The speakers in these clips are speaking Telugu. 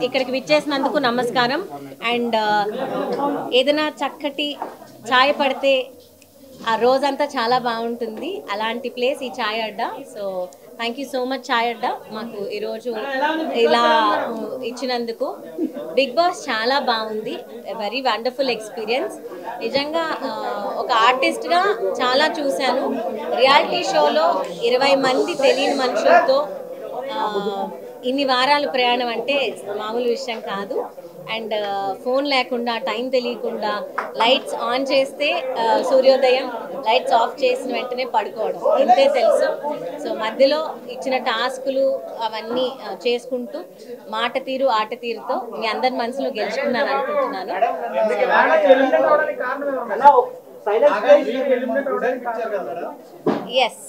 ఇక్కడికి విచ్చేసినందుకు నమస్కారం అండ్ ఏదైనా చక్కటి ఛాయ్ పడితే ఆ రోజంతా చాలా బాగుంటుంది అలాంటి ప్లేస్ ఈ Chai Adda so thank you so much Chai Adda మాకు ఈరోజు ఇలా ఉమ్, ఇచ్చినందుకు బిగ్ బాస్ చాలా బాగుంది వెరీ వండర్ఫుల్ ఎక్స్పీరియన్స్ నిజంగా ఆ, ఒక ఆర్టిస్ట్గా చాలా చూశాను రియాలిటీ షోలో ఇరవై మంది తెలియని మనుషులతో ఆ, ఇన్ని వారాలు ప్రయాణం అంటే మామూలు విషయం కాదు అండ్ ఫోన్ లేకుండా టైం తెలియకుండా లైట్స్ ఆన్ చేస్తే ఆ, సూర్యోదయం లైట్స్ ఆఫ్ చేసిన వెంటనే పడుకోవడం ఇంతే తెలుసు సో మధ్యలో ఇచ్చిన టాస్కులు అవన్నీ ఆ, చేసుకుంటూ మాట తీరు ఆట తీరుతో మీ అందరి మనసులో గెలుచుకున్నాను అనుకుంటున్నాను ఎస్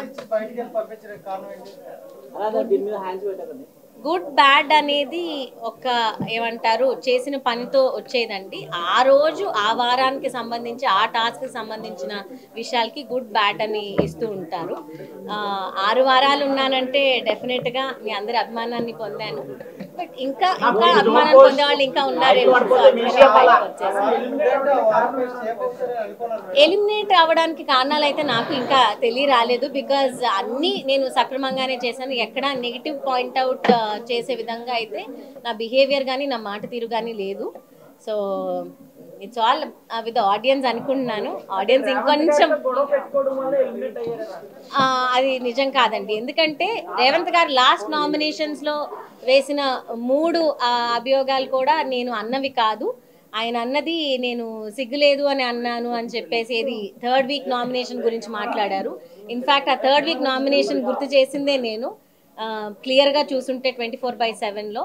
గుడ్ బ్యాడ్ అనేది ఒక ఏమంటారు చేసిన పనితో వచ్చేదండి ఆ రోజు ఆ వారానికి సంబంధించి ఆ టాస్క్కి సంబంధించిన విషయాలకి గుడ్ బ్యాడ్ అని ఇస్తూ ఉంటారు ఆ, ఆరు వారాలు ఉన్నానంటే డెఫినెట్గా మీ అందరి అభిమానాన్ని పొందాను బట్ ఇంకా ఇంకా అభిమానాన్ని పొందే వాళ్ళు ఇంకా ఉన్నారేమో సో అందుకనే బయటకు వచ్చేసాను ఎలిమినేట్ అవ్వడానికి కారణాలు అయితే నాకు ఇంకా తెలియ రాలేదు బికాజ్ అన్నీ నేను సక్రమంగానే చేశాను ఎక్కడ నెగిటివ్ పాయింట్అవుట్ చేసే విధంగా అయితే నా బిహేవియర్ కానీ నా మాట తీరు కానీ లేదు so it's all with audience అనుకుంటున్నాను ఆడియన్స్ ఇంకొంచెం ఆ, అది నిజం కాదండి ఎందుకంటే రేవంత్ గారు లాస్ట్ నామినేషన్స్ లో వేసిన మూడు ఆ, అభియోగాలు కూడా నేను అన్నవి కాదు ఆయన అన్నది నేను సిగ్గులేదు అని అన్నాను అని చెప్పేసి ఏది థర్డ్ వీక్ నామినేషన్ గురించి మాట్లాడారు ఇన్ఫాక్ట్ ఆ థర్డ్ వీక్ నామినేషన్ గుర్తు చేసిందే నేను క్లియర్గా చూసుంటే ట్వంటీ ఫోర్ బై సెవెన్లో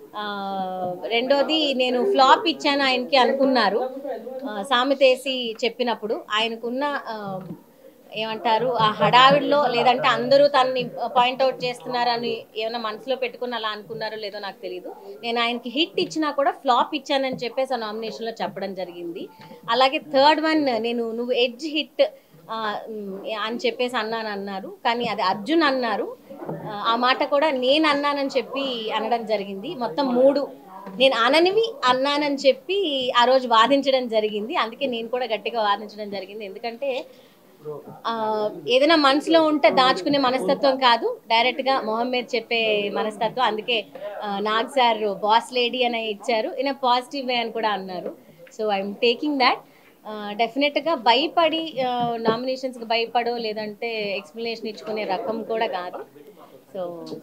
రెండోది నేను ఫ్లాప్ ఇచ్చాను ఆయనకి అనుకున్నారు ఆ, సామెతేసి చెప్పినప్పుడు ఆయనకున్న ఆ, ఏమంటారు ఆ హడావిడిలో లేదంటే అందరూ తనని పాయింట్అవుట్ చేస్తున్నారని ఏమైనా మనసులో పెట్టుకుని అలా అనుకున్నారో లేదో నాకు తెలియదు నేను ఆయనకి హిట్ ఇచ్చినా కూడా ఫ్లాప్ ఇచ్చానని చెప్పేసి ఆ నామినేషన్లో చెప్పడం జరిగింది అలాగే థర్డ్ వన్ నేను నువ్వు ఎడ్జ్ హిట్ ఆ, ఉమ్, అని చెప్పేసి అన్నాను అన్నారు కానీ అది అర్జున్ అన్నారు ఆ, ఆ మాట కూడా నేను అన్నానని చెప్పి అనడం జరిగింది మొత్తం మూడు నేను అననివి అన్నానని చెప్పి ఆ రోజు వాదించడం జరిగింది అందుకే నేను కూడా గట్టిగా వాదించడం జరిగింది ఎందుకంటే ఆ, ఏదైనా మనసులో ఉంటే దాచుకునే మనస్తత్వం కాదు డైరెక్ట్గా మొహం మీద చెప్పే మనస్తత్వం అందుకే ఆ, నాగ్ సార్ బాస్ లేడీ అని ఇచ్చారు ఇన్ పాజిటివ్ వే అని కూడా అన్నారు సో ఐఎమ్ టేకింగ్ దాట్ డెఫినెట్గా భయపడి నామినేషన్స్కి భయపడో లేదంటే ఎక్స్ప్లెనేషన్ ఇచ్చుకునే రకం కూడా కాదు so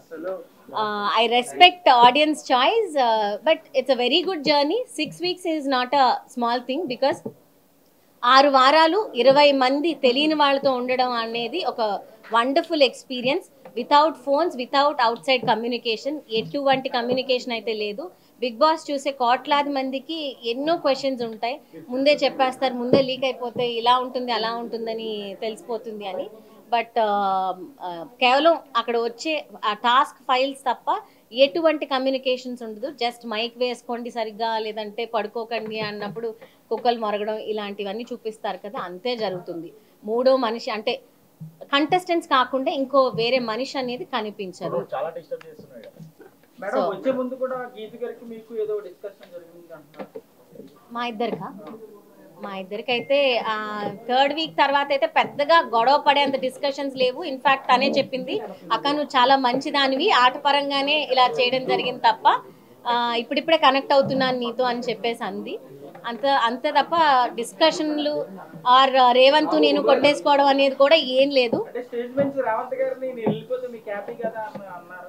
I respect audience choice but it's a very good journey six weeks is not a small thing because ఆరు వారాలు ఇరవై మంది తెలియని వాళ్ళతో ఉండడం అనేది ఒక wonderful experience without phones without outside communication ఎటువంటి కమ్యూనికేషన్ అయితే లేదు బిగ్ బాస్ చూసే కోట్లాది మందికి ఎన్నో క్వశ్చన్స్ ఉంటాయి ముందే చెప్పేస్తారు ముందే లీక్ అయిపోతే ఇలా ఉంటుంది అలా ఉంటుందని తెలిసిపోతుంది అని బట్ కేవలం అక్కడ వచ్చే ఆ టాస్క్ ఫైల్స్ తప్ప ఎటువంటి కమ్యూనికేషన్స్ ఉండదు జస్ట్ మైక్ వేసుకోండి సరిగ్గా లేదంటే పడుకోకండి అన్నప్పుడు కుక్కలు మొరగడం ఇలాంటివన్నీ చూపిస్తారు కదా అంతే జరుగుతుంది మూడో మనిషి అంటే కంటెస్టెంట్స్ కాకుండా ఇంకో వేరే మనిషి అనేది కనిపించరు చాలా డిస్టర్బ్ చేస్తున్నాయి కదా. మేడం వచ్చే ముందు కూడా గీత గారికి మీకు ఏదో డిస్కషన్ జరిగింది అంటున్నారు మా ఇద్దరికా మా ఇద్దరికైతే థర్డ్ వీక్ తర్వాత అయితే పెద్దగా గొడవ పడేంత డిస్కషన్స్ లేవు ఇన్ఫాక్ట్ తనే చెప్పింది అక్క నువ్వు చాలా మంచిదానివి ఆట పరంగానే ఇలా చేయడం జరిగింది తప్ప ఆ, ఇప్పుడిప్పుడే కనెక్ట్ అవుతున్నాను నీతో అని చెప్పేసి అంది అంత అంతే తప్ప డిస్కషన్లు ఆర్ రేవంత్ నేను కొట్టేసుకోవడం అనేది కూడా ఏం లేదు అంటే స్టేజ్ నుంచి రేవంత్ గారిని నేను వెళ్ళిపోతే మీకు హ్యాపీ కదా అని అన్నారు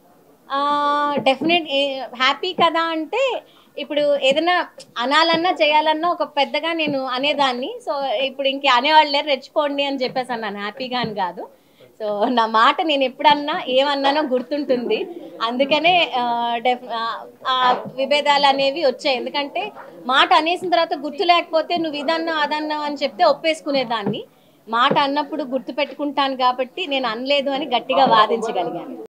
డెఫినెట్ హ్యాపీ కదా అంటే ఇప్పుడు ఏదైనా అనాలన్నా చేయాలన్నా ఒక పెద్దగా నేను అనేదాన్ని సో ఇప్పుడు ఇంక అనేవాళ్ళు లేరు రెచ్చిపోండి అని చెప్పేసి అన్నాను హ్యాపీగా అని కాదు సో నా మాట నేను ఎప్పుడన్నా ఏమన్నానో గుర్తుంటుంది అందుకనే ఆ, డెఫ్ ఆ, ఆ విభేదాలు అనేవి వచ్చాయి ఎందుకంటే మాట అనేసిన తర్వాత గుర్తు లేకపోతే నువ్వు ఇదన్నా అదన్నా అని చెప్తే ఒప్పేసుకునేదాన్ని మాట అన్నప్పుడు గుర్తు పెట్టుకుంటాను కాబట్టి నేను అనలేదు అని గట్టిగా వాదించగలిగాను